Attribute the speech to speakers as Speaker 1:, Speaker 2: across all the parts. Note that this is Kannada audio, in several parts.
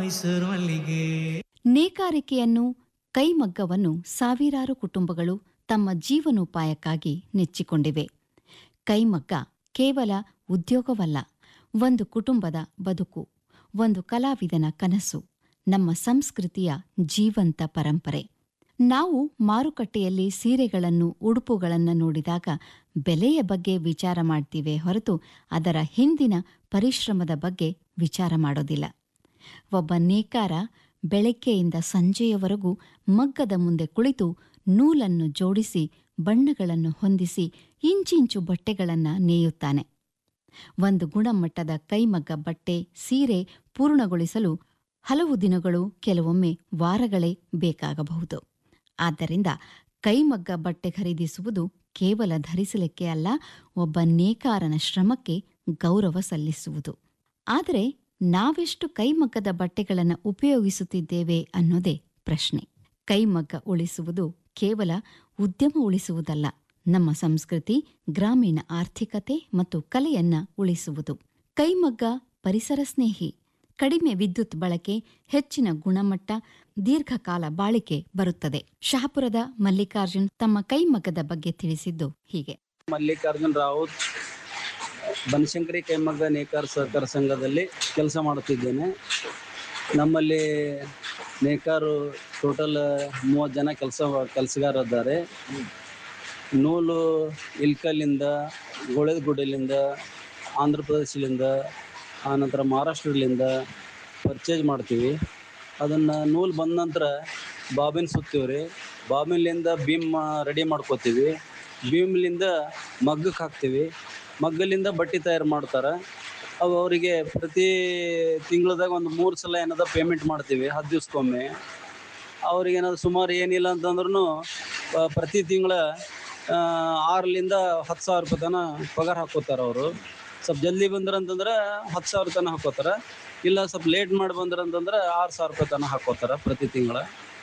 Speaker 1: ಮೈಸೂರು ಮಲ್ಲಿಗೆ
Speaker 2: ನೇಕಾರಿಕೆಯನ್ನು ಕೈಮಗ್ಗವನ್ನು ಸಾವಿರಾರು ಕುಟುಂಬಗಳು ತಮ್ಮ ಜೀವನೋಪಾಯಕ್ಕಾಗಿ ನೆಚ್ಚಿಕೊಂಡಿವೆ ಕೈಮಗ್ಗ ಕೇವಲ ಉದ್ಯೋಗವಲ್ಲ ಒಂದು ಕುಟುಂಬದ ಬದುಕು ಒಂದು ಕಲಾವಿದನ ಕನಸು ನಮ್ಮ ಸಂಸ್ಕೃತಿಯ ಜೀವಂತ ಪರಂಪರೆ ನಾವು ಮಾರುಕಟ್ಟೆಯಲ್ಲಿ ಸೀರೆಗಳನ್ನು ಉಡುಪುಗಳನ್ನು ನೋಡಿದಾಗ ಬೆಲೆಯ ಬಗ್ಗೆ ವಿಚಾರ ಮಾಡ್ತೀವಿ ಹೊರತು ಅದರ ಹಿಂದಿನ ಪರಿಶ್ರಮದ ಬಗ್ಗೆ ವಿಚಾರ ಮಾಡೋದಿಲ್ಲ ಒಬ್ಬ ನೇಕಾರ ಬೆಳಗ್ಗೆಯಿಂದ ಸಂಜೆಯವರೆಗೂ ಮಗ್ಗದ ಮುಂದೆ ಕುಳಿತು ನೂಲನ್ನು ಜೋಡಿಸಿ ಬಣ್ಣಗಳನ್ನು ಹೊಂದಿಸಿ ಇಂಚಿಂಚು ಬಟ್ಟೆಗಳನ್ನು ನೇಯುತ್ತಾನೆ ಒಂದು ಗುಣಮಟ್ಟದ ಕೈಮಗ್ಗ ಬಟ್ಟೆ ಸೀರೆ ಪೂರ್ಣಗೊಳಿಸಲು ಹಲವು ದಿನಗಳು ಕೆಲವೊಮ್ಮೆ ವಾರಗಳೇ ಬೇಕಾಗಬಹುದು ಆದ್ದರಿಂದ ಕೈಮಗ್ಗ ಬಟ್ಟೆ ಖರೀದಿಸುವುದು ಕೇವಲ ಧರಿಸಲಿಕ್ಕೆ ಅಲ್ಲ ಒಬ್ಬ ನೇಕಾರನ ಶ್ರಮಕ್ಕೆ ಗೌರವ ಸಲ್ಲಿಸುವುದು ಆದರೆ ನಾವೆಷ್ಟು ಕೈಮಗ್ಗದ ಬಟ್ಟೆಗಳನ್ನು ಉಪಯೋಗಿಸುತ್ತಿದ್ದೇವೆ ಅನ್ನೋದೇ ಪ್ರಶ್ನೆ ಕೈಮಗ್ಗ ಉಳಿಸುವುದು ಕೇವಲ ಉದ್ಯಮ ಉಳಿಸುವುದಲ್ಲ ನಮ್ಮ ಸಂಸ್ಕೃತಿ ಗ್ರಾಮೀಣ ಆರ್ಥಿಕತೆ ಮತ್ತು ಕಲೆಯನ್ನ ಉಳಿಸುವುದು ಕೈಮಗ್ಗ ಪರಿಸರ ಸ್ನೇಹಿ ಕಡಿಮೆ ವಿದ್ಯುತ್ ಬಳಕೆ ಹೆಚ್ಚಿನ ಗುಣಮಟ್ಟ ದೀರ್ಘಕಾಲ ಬಾಳಿಕೆ ಬರುತ್ತದೆ ಶಹಾಪುರದ ಮಲ್ಲಿಕಾರ್ಜುನ್ ತಮ್ಮ ಕೈಮಗ್ಗದ ಬಗ್ಗೆ ತಿಳಿಸಿದ್ದು ಹೀಗೆ
Speaker 3: ಮಲ್ಲಿಕಾರ್ಜುನ್ ರಾವುತ್ ಬನಶಂಕರಿ ಕೈಮಗ್ಗ ನೇಕಾರ ಸಹಕಾರ ಸಂಘದಲ್ಲಿ ಕೆಲಸ ಮಾಡುತ್ತಿದ್ದೇನೆ ನಮ್ಮಲ್ಲಿ ನೇಕಾರು ಟೋಟಲ್ ಮೂವತ್ತು ಜನ ಕೆಲಸ ಕೆಲಸಗಾರರಿದ್ದಾರೆ ನೂಲು ಇಲ್ಕಲ್ಲಿಂದ ಗುಡಲಿಂದ ಆಂಧ್ರ ಪ್ರದೇಶದಿಂದ ಆನಂತರ ಮಹಾರಾಷ್ಟ್ರದಿಂದ ಪರ್ಚೇಸ್ ಮಾಡ್ತೀವಿ ಅದನ್ನು ನೂಲು ಬಂದ ನಂತರ ಬಾಬಿನ್ ಸುತ್ತೀವಿ ರೀ ಬಾಬಿನ್ಲಿಂದ ಬೀಮ್ ರೆಡಿ ಮಾಡ್ಕೋತೀವಿ ಬೀಮ್ಲಿಂದ ಮಗ್ಗಕ್ಕೆ ಹಾಕ್ತೀವಿ ಮಗ್ಗಲಿಂದ ಬಟ್ಟೆ ತಯಾರು ಮಾಡ್ತಾರೆ ಅವು ಅವರಿಗೆ ಪ್ರತಿ ತಿಂಗಳದಾಗ ಒಂದು ಮೂರು ಸಲ ಏನದ ಪೇಮೆಂಟ್ ಮಾಡ್ತೀವಿ ಹತ್ತು ದಿವ್ಸಕ್ಕೊಮ್ಮೆ ಅವ್ರಿಗೆ ಏನಾದ್ರು ಸುಮಾರು ಏನಿಲ್ಲ ಅಂತಂದ್ರೂ ಪ್ರತಿ ತಿಂಗಳ ಆರರಿಂದ ಹತ್ತು ಸಾವಿರ ರೂಪಾಯಿ ತನಕ ಪಗಾರ ಹಾಕೋತಾರೆ ಅವರು ಸ್ವಲ್ಪ ಜಲ್ದಿ ಬಂದ್ರೆ ಅಂತಂದ್ರೆ ಹತ್ತು ಸಾವಿರ ತನಕ ಹಾಕೋತಾರೆ ಇಲ್ಲ ಸ್ವಲ್ಪ ಲೇಟ್ ಮಾಡಿ ಬಂದ್ರೆ ಅಂತಂದ್ರೆ ಆರು ಸಾವಿರ ರೂಪಾಯಿ ತನಕ ಹಾಕೋತಾರೆ ಪ್ರತಿ ತಿಂಗಳ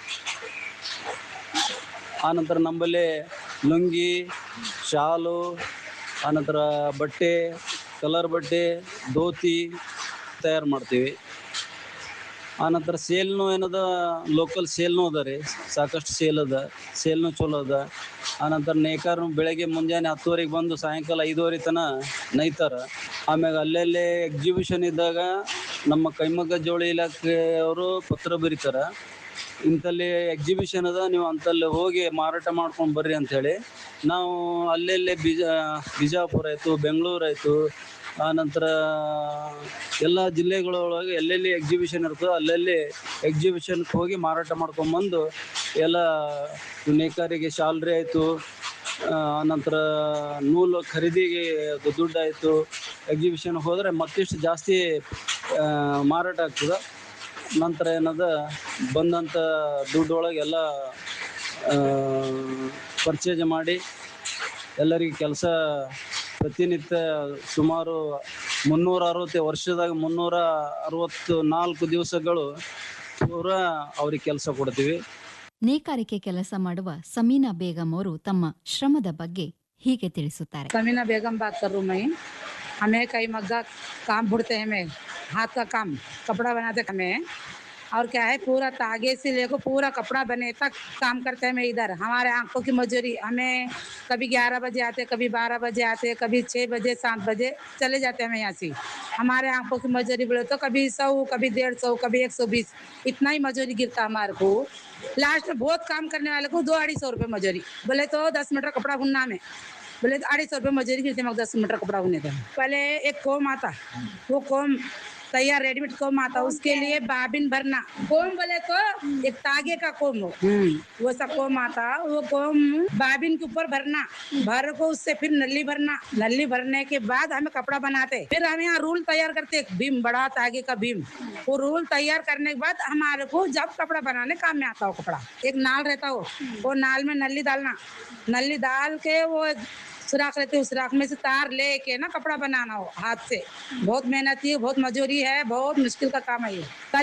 Speaker 3: ಆನಂತರ ನಮ್ಮಲ್ಲಿ ಲುಂಗಿ ಶಾಲು ಆನಂತರ ಬಟ್ಟೆ ಕಲರ್ ಬಟ್ಟೆ ಧೋತಿ ತಯಾರು ಮಾಡ್ತೀವಿ ಆನಂತರ ಸೇಲ್ನು ಏನದ ಲೋಕಲ್ ಸೇಲ್ನು ಅದ ರೀ ಸಾಕಷ್ಟು ಸೇಲ್ ಅದ ಸೇಲ್ನು ಚಲೋ ಅದ ಆನಂತರ ನೇಕಾರನು ಬೆಳಗ್ಗೆ ಮುಂಜಾನೆ ಹತ್ತುವರೆಗೆ ಬಂದು ಸಾಯಂಕಾಲ ಐದುವರೆ ತನಕ ನೈತಾರ ಆಮ್ಯಾಗ ಅಲ್ಲಲ್ಲೇ ಎಕ್ಸಿಬಿಷನ್ ಇದ್ದಾಗ ನಮ್ಮ ಕೈಮಗ್ಗ ಜೋಳಿ ಇಲಾಖೆಯವರು ಪತ್ರ ಬರೀತಾರೆ ಇಂಥಲ್ಲಿ ಎಕ್ಸಿಬಿಷನ್ ಅದ ನೀವು ಅಂತಲ್ಲಿ ಹೋಗಿ ಮಾರಾಟ ಮಾಡ್ಕೊಂಡು ಬರ್ರಿ ಅಂಥೇಳಿ ನಾವು ಅಲ್ಲೆಲ್ಲೇ ಬಿಜ ಬಿಜಾಪುರ ಆಯಿತು ಬೆಂಗಳೂರು ಆಯಿತು ಆನಂತರ ಎಲ್ಲ ಜಿಲ್ಲೆಗಳೊಳಗೆ ಎಲ್ಲೆಲ್ಲಿ ಎಕ್ಸಿಬಿಷನ್ ಇರ್ತದೋ ಅಲ್ಲಲ್ಲಿ ಎಕ್ಸಿಬಿಷನ್ಗೆ ಹೋಗಿ ಮಾರಾಟ ಮಾಡ್ಕೊಂಬಂದು ಎಲ್ಲ ನೇಕಾರಿಗೆ ಶಾಲ್ರಿ ಆಯಿತು ಆನಂತರ ನೂಲು ಖರೀದಿಗೆ ಅದು ದುಡ್ಡು ಆಯಿತು ಎಕ್ಸಿಬಿಷನ್ ಹೋದರೆ ಮತ್ತಿಷ್ಟು ಜಾಸ್ತಿ ಆ, ಮಾರಾಟ ಆಗ್ತದೆ ನಂತರ ಏನದ ಬಂದಂಥ ದುಡ್ಡೊಳಗೆಲ್ಲ ಪರ್ಚೇಸ್ ಮಾಡಿ ಎಲ್ಲರಿಗೆ ಕೆಲಸ ಪ್ರತಿನಿತ್ಯ ಸುಮಾರು ಮುನ್ನೂರ ಅರವತ್ತು ವರ್ಷದಾಗ ಮುನ್ನೂರ ಅರವತ್ತು ನಾಲ್ಕು ದಿವಸಗಳು ಪೂರಾ ಅವ್ರಿಗೆ ಕೆಲಸ ಕೊಡ್ತೀವಿ
Speaker 2: ನೇಕಾರಿಕೆ ಕೆಲಸ ಮಾಡುವ ಸಮೀನಾ ಬೇಗಂ ಅವರು ತಮ್ಮ ಶ್ರಮದ ಬಗ್ಗೆ ಹೀಗೆ ತಿಳಿಸುತ್ತಾರೆ
Speaker 4: समीना बेगम बात कर रहा हूँ मैं हमें कई मग्गा काम बुड़ते हैं हमें हाथ का काम कपड़ा बनाते हमें और क्या है पूरा तागे से लेकर पूरा कपड़ा बने तक काम करते हैं मैं इधर हमारे आंखों की मजूरी हमें कभी ग्यारह बजे आते कभी बारह बजे आते कभी छः बजे सात बजे चले जाते हैं हमें यहाँ से हमारे आंखों की मजूरी बोले तो कभी सौ कभी डेढ़ सौ कभी एक सौ बीस इतना ही मजूरी गिरता हमारे को लास्ट में बहुत काम करने वाले को दो अढ़ी सौ रुपये मजूरी बोले तो दस मीटर कपड़ा बुनना में बोले तो अढ़ाई सौ रुपये मजूरी गिरती मगर दस मीटर कपड़ा बुने थे पहले एक कोम आता वो कोम तैयार रेडीमेड कोम आता उसके लिए बाबिन भरना कोम बोले तो एक तागे का कोम हो वो सा कोम आता वो कोम बाबिन के ऊपर भरना भर को उससे फिर नली भरना नली भरने के बाद हमें कपड़ा बनाते फिर हम यहाँ रूल तैयार करते एक भीम बड़ा तागे का भीम वो रूल तैयार करने के बाद हमारे को जब कपड़ा बनाने काम में आता हो कपड़ा एक नाल रहता हो वो नाल में नली डालना नली डाल के वो एक सुराख रहती है उस सुराख में से तार लेके ना कपड़ा बनाना हो हाथ से बहुत मेहनती है बहुत मजूरी है बहुत मुश्किल का काम है ये कल